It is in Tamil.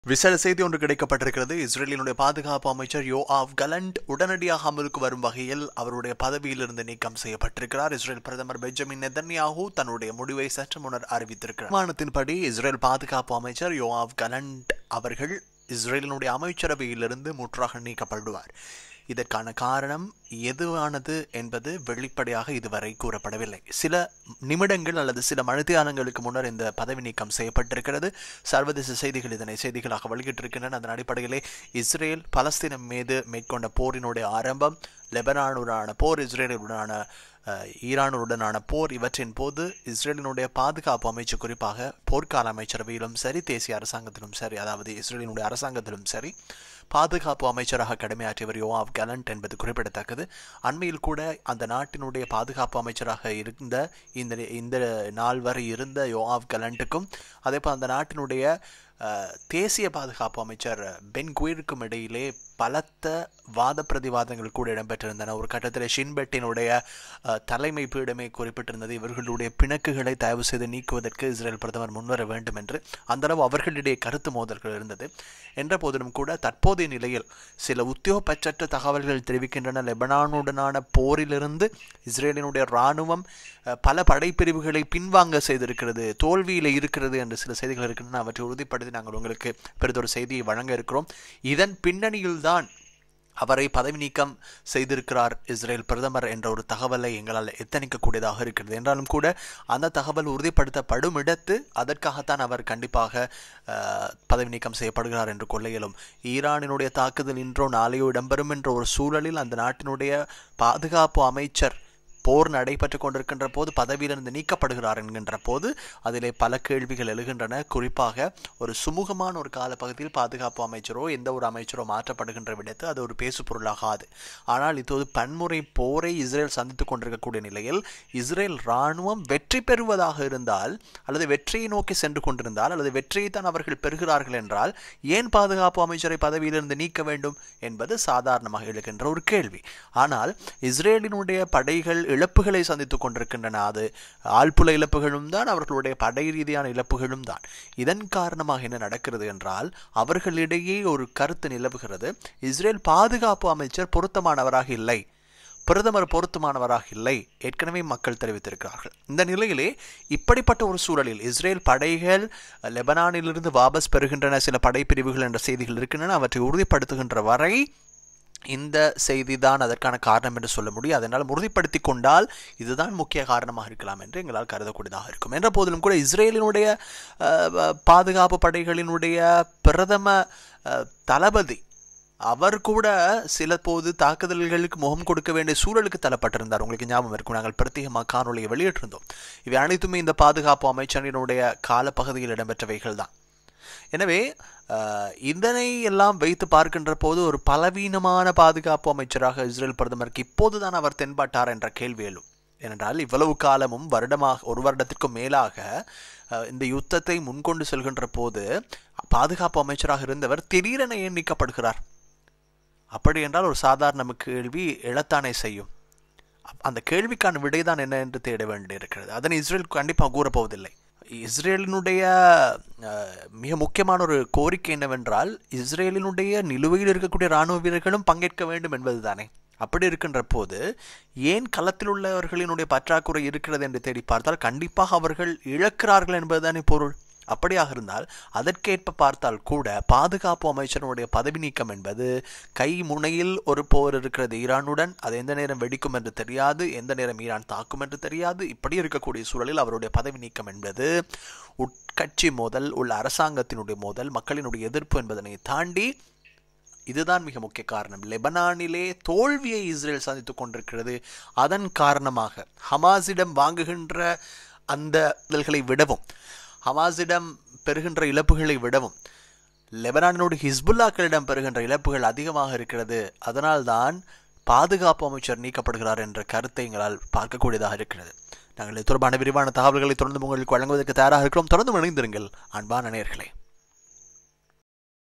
விசேட செய்தி ஒன்று கிடைக்கப்பட்டிருக்கிறது இஸ்ரேலினுடைய பாதுகாப்பு அமைச்சர் யோ ஆஃப் கலண்ட் உடனடியாக அமலுக்கு வரும் வகையில் அவருடைய பதவியிலிருந்து நீக்கம் செய்யப்பட்டிருக்கிறார் இஸ்ரேல் பிரதமர் பெஞ்சமின் நெதன்யாஹூ தன்னுடைய முடிவை சற்று முன்னர் அறிவித்திருக்கிறார் விமானத்தின்படி இஸ்ரேல் பாதுகாப்பு அமைச்சர் யோ ஆஃப் கலண்ட் அவர்கள் இஸ்ரேலினுடைய அமைச்சரவையிலிருந்து முற்றாக நீக்கப்படுவார் இதற்கான காரணம் எதுவானது என்பது வெளிப்படையாக இதுவரை கூறப்படவில்லை சில நிமிடங்கள் அல்லது சில மணித்தியாலங்களுக்கு முன்னர் இந்த பதவி நீக்கம் செய்யப்பட்டிருக்கிறது சர்வதேச செய்திகள் இதனை செய்திகளாக வெளியிட்டிருக்கின்றன அதன் அடிப்படையிலே இஸ்ரேல் பலஸ்தீனம் மீது மேற்கொண்ட போரினுடைய ஆரம்பம் லெபனானுடனான போர் இஸ்ரேலுடனான ஈரானுடனான போர் இவற்றின் போது இஸ்ரேலினுடைய பாதுகாப்பு அமைச்சு குறிப்பாக போர்க்கால அமைச்சரவையிலும் சரி தேசிய அரசாங்கத்திலும் சரி அதாவது இஸ்ரேலினுடைய அரசாங்கத்திலும் சரி பாதுகாப்பு அமைச்சராக கடமையாற்றியவர் யோவாவ் கலண்ட் என்பது குறிப்பிடத்தக்கது அண்மையில் கூட அந்த நாட்டினுடைய பாதுகாப்பு அமைச்சராக இருந்த இந்த இந்த நாள் வரை இருந்த யோவாவ் கலண்ட்டுக்கும் அதே போல் அந்த நாட்டினுடைய தேசிய பாதுகாப்பு அமைச்சர் பென் குயிருக்கும் இடையிலே பலத்த வாத பிரதிவாதங்கள் கூட இடம்பெற்றிருந்தன ஒரு கட்டத்தில் ஷின்பெட்டினுடைய தலைமை பீடமே குறிப்பிட்டிருந்தது இவர்களுடைய பிணக்குகளை தயவு செய்து நீக்குவதற்கு இஸ்ரேல் பிரதமர் முன்வர வேண்டும் என்று அந்தளவு அவர்களிடையே கருத்து மோதல்கள் இருந்தது என்ற போதிலும் கூட தற்போதைய நிலையில் சில உத்தியோகப்பற்ற தகவல்கள் தெரிவிக்கின்றன லெபனானுடனான போரிலிருந்து இஸ்ரேலினுடைய இராணுவம் பல படைப்பிரிவுகளை பின்வாங்க செய்திருக்கிறது தோல்வியில் இருக்கிறது என்று சில செய்திகள் இருக்கின்றன அவற்றை உறுதிப்படுத்தி நாங்கள் உங்களுக்கு பெரிதொரு செய்தியை வழங்க இருக்கிறோம் இதன் பின்னணியில்தான் அவரை பதவி நீக்கம் செய்திருக்கிறார் இஸ்ரேல் பிரதமர் என்ற ஒரு தகவலை எங்களால் எத்தனிக்கக்கூடியதாக இருக்கிறது என்றாலும் கூட அந்த தகவல் உறுதிப்படுத்தப்படும் இடத்து அதற்காகத்தான் அவர் கண்டிப்பாக பதவி நீக்கம் செய்யப்படுகிறார் என்று கொள்ள இயலும் ஈரானினுடைய தாக்குதல் இன்றோ நாளையோ இடம்பெறும் என்ற ஒரு சூழலில் அந்த நாட்டினுடைய பாதுகாப்பு அமைச்சர் போர் நடைபெற்று கொண்டிருக்கின்ற போது பதவியிலிருந்து நீக்கப்படுகிறார் என்கின்ற போது அதிலே பல கேள்விகள் எழுகின்றன குறிப்பாக ஒரு சுமூகமான ஒரு காலப்பகுதியில் பாதுகாப்பு அமைச்சரோ எந்த ஒரு அமைச்சரோ மாற்றப்படுகின்ற விடத்து அது ஒரு பேசு பொருளாகாது ஆனால் இப்போது பன்முறை போரை இஸ்ரேல் சந்தித்துக் கொண்டிருக்கக்கூடிய நிலையில் இஸ்ரேல் இராணுவம் வெற்றி பெறுவதாக இருந்தால் அல்லது வெற்றியை நோக்கி சென்று கொண்டிருந்தால் அல்லது வெற்றியை தான் அவர்கள் பெறுகிறார்கள் என்றால் ஏன் பாதுகாப்பு அமைச்சரை பதவியிலிருந்து நீக்க வேண்டும் என்பது சாதாரணமாக எழுகின்ற ஒரு கேள்வி ஆனால் இஸ்ரேலினுடைய படைகள் இழப்புகளை சந்தித்துக் கொண்டிருக்கின்றன அது ஆழ்புல இழப்புகளும் தான் அவர்களுடைய படை ரீதியான இழப்புகளும் தான் இதன் காரணமாக என்ன நடக்கிறது என்றால் அவர்களிடையே ஒரு கருத்து நிலவுகிறது இஸ்ரேல் பாதுகாப்பு அமைச்சர் பொருத்தமானவராக இல்லை பிரதமர் பொருத்தமானவராக இல்லை ஏற்கனவே மக்கள் தெரிவித்திருக்கிறார்கள் இந்த நிலையிலே இப்படிப்பட்ட ஒரு சூழலில் இஸ்ரேல் படைகள் லெபனானிலிருந்து வாபஸ் பெறுகின்றன சில படைப்பிரிவுகள் என்ற செய்திகள் இருக்கின்றன அவற்றை உறுதிப்படுத்துகின்ற வரை இந்த செய்தி தான் அதற்கான காரணம் என்று சொல்ல முடியும் அதனால் உறுதிப்படுத்தி கொண்டால் இதுதான் முக்கிய காரணமாக இருக்கலாம் என்று எங்களால் கருதக்கூடியதாக இருக்கும் என்ற போதிலும் கூட இஸ்ரேலினுடைய பாதுகாப்பு படைகளினுடைய பிரதம தளபதி அவர் கூட சில போது தாக்குதல்களுக்கு முகம் கொடுக்க வேண்டிய சூழலுக்கு தள்ளப்பட்டிருந்தார் உங்களுக்கு ஞாபகம் இருக்கும் நாங்கள் பிரத்யேகமாக காணொலியை வெளியிட்டிருந்தோம் இவை அனைத்துமே இந்த பாதுகாப்பு அமைச்சரினுடைய காலப்பகுதியில் இடம்பெற்றவைகள் தான் எனவே இதனை எல்லாம் வைத்து பார்க்கின்ற போது ஒரு பலவீனமான பாதுகாப்பு அமைச்சராக இஸ்ரேல் பிரதமருக்கு இப்போதுதான் அவர் தென்பட்டார் என்ற கேள்வி எழும் ஏனென்றால் இவ்வளவு காலமும் வருடமாக ஒரு வருடத்திற்கும் மேலாக இந்த யுத்தத்தை முன்கொண்டு செல்கின்ற போது பாதுகாப்பு அமைச்சராக இருந்தவர் திடீரென ஏன் நீக்கப்படுகிறார் அப்படி என்றால் ஒரு சாதாரண கேள்வி எழத்தானே செய்யும் அந்த கேள்விக்கான விடைதான் என்ன என்று தேட வேண்டியிருக்கிறது அதனை இஸ்ரேல் கண்டிப்பாக கூறப்போவதில்லை இஸ்ரேலினுடைய மிக முக்கியமான ஒரு கோரிக்கை என்னவென்றால் இஸ்ரேலினுடைய நிலுவையில் இருக்கக்கூடிய இராணுவ வீரர்களும் பங்கேற்க வேண்டும் என்பதுதானே அப்படி இருக்கின்ற போது ஏன் களத்தில் உள்ளவர்களினுடைய பற்றாக்குறை இருக்கிறது என்று தேடி பார்த்தால் கண்டிப்பாக அவர்கள் இழக்கிறார்கள் என்பதுதானே பொருள் அப்படியாக இருந்தால் அதற்கேற்ப பார்த்தால் கூட பாதுகாப்பு அமைச்சருடைய பதவி நீக்கம் என்பது கை முனையில் ஒரு போர் இருக்கிறது ஈரானுடன் அது எந்த நேரம் வெடிக்கும் என்று தெரியாது எந்த நேரம் ஈரான் தாக்கும் என்று தெரியாது இப்படி இருக்கக்கூடிய சூழலில் அவருடைய பதவி நீக்கம் என்பது உட்கட்சி மோதல் உள்ள அரசாங்கத்தினுடைய மோதல் மக்களினுடைய எதிர்ப்பு என்பதனை தாண்டி இதுதான் மிக முக்கிய காரணம் லெபனானிலே தோல்வியை இஸ்ரேல் சந்தித்துக் கொண்டிருக்கிறது அதன் காரணமாக ஹமாஸிடம் வாங்குகின்ற அந்த இதழ்களை விடவும் ஹமாஸிடம் பெறுகின்ற இழப்புகளை விடவும் லெபனானோடு ஹிஸ்புல்லாக்களிடம் பெறுகின்ற இழப்புகள் அதிகமாக இருக்கிறது அதனால்தான் பாதுகாப்பு அமைச்சர் நீக்கப்படுகிறார் என்ற கருத்தை எங்களால் பார்க்கக்கூடியதாக இருக்கிறது நாங்கள் இது தொடர்பான விரிவான தகவல்களை தொடர்ந்து உங்களுக்கு வழங்குவதற்கு தயாராக இருக்கிறோம் தொடர்ந்து இணைந்திருங்கள் அன்பான நேர்களே